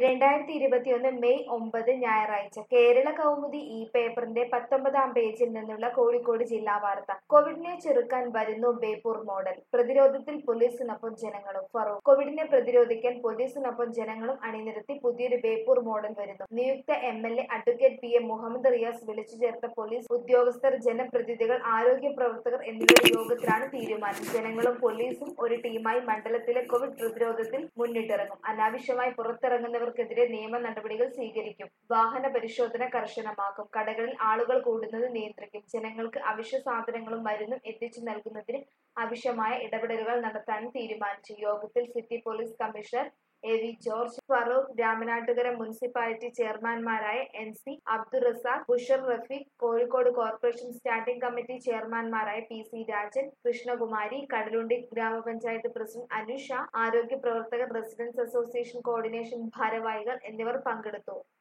രണ്ടായിരത്തി ഇരുപത്തിയൊന്ന് മെയ് ഒമ്പത് ഞായറാഴ്ച കേരള കൗമുദി ഈ പേപ്പറിന്റെ പത്തൊമ്പതാം പേജിൽ നിന്നുള്ള കോഴിക്കോട് ജില്ലാ വാർത്ത കോവിഡിനെ ചെറുക്കാൻ വരുന്നു ബേപ്പൂർ മോഡൽ പ്രതിരോധത്തിൽ പോലീസിനൊപ്പം ജനങ്ങളും ഫറൂഖ് കോവിഡിനെ പ്രതിരോധിക്കാൻ പോലീസിനൊപ്പം ജനങ്ങളും അണിനിരത്തി പുതിയൊരു ബേപ്പൂർ മോഡൽ വരുന്നു നിയുക്ത M L A advocate P M Muhammad Riyas വിളിച്ചു ചേർത്ത പോലീസ് ഉദ്യോഗസ്ഥർ ജനപ്രതിനിധികൾ ആരോഗ്യ പ്രവർത്തകർ എന്നിവരുടെ യോഗത്തിലാണ് തീരുമാനം ജനങ്ങളും പോലീസും ഒരു ടീമായി മണ്ഡലത്തിലെ കോവിഡ് പ്രതിരോധത്തിൽ മുന്നിട്ടിറങ്ങും അനാവശ്യമായി പുറത്തിറങ്ങുന്നവർക്കെതിരെ നിയമ നടപടികൾ സ്വീകരിക്കും വാഹന പരിശോധന കർശനമാക്കും കടകളിൽ ആളുകൾ കൂടുന്നത് നിയന്ത്രിക്കും ജനങ്ങൾക്ക് അവശ്യ സാധനങ്ങളും മരുന്നും എത്തിച്ചു നൽകുന്നതിന് ആവശ്യമായ ഇടപെടലുകൾ നടത്താനും തീരുമാനിച്ചു യോഗത്തിൽ city police commissioner A V George Farooq Ramanattukara municipality ചെയർമാൻമാരായ N C Abdul Razak Bushar Rafeeq Kozhikode corporation standing committee ചെയർമാൻമാരായ P C Rajan Krishnakumari Kadalundi grama panchayat president Anusha ആരോഗ്യ പ്രവർത്തകർ റെസിഡൻസ് അസോസിയേഷൻ കോർഡിനേഷൻ ഭാരവാഹികൾ എന്നിവർ പങ്കെടുത്തു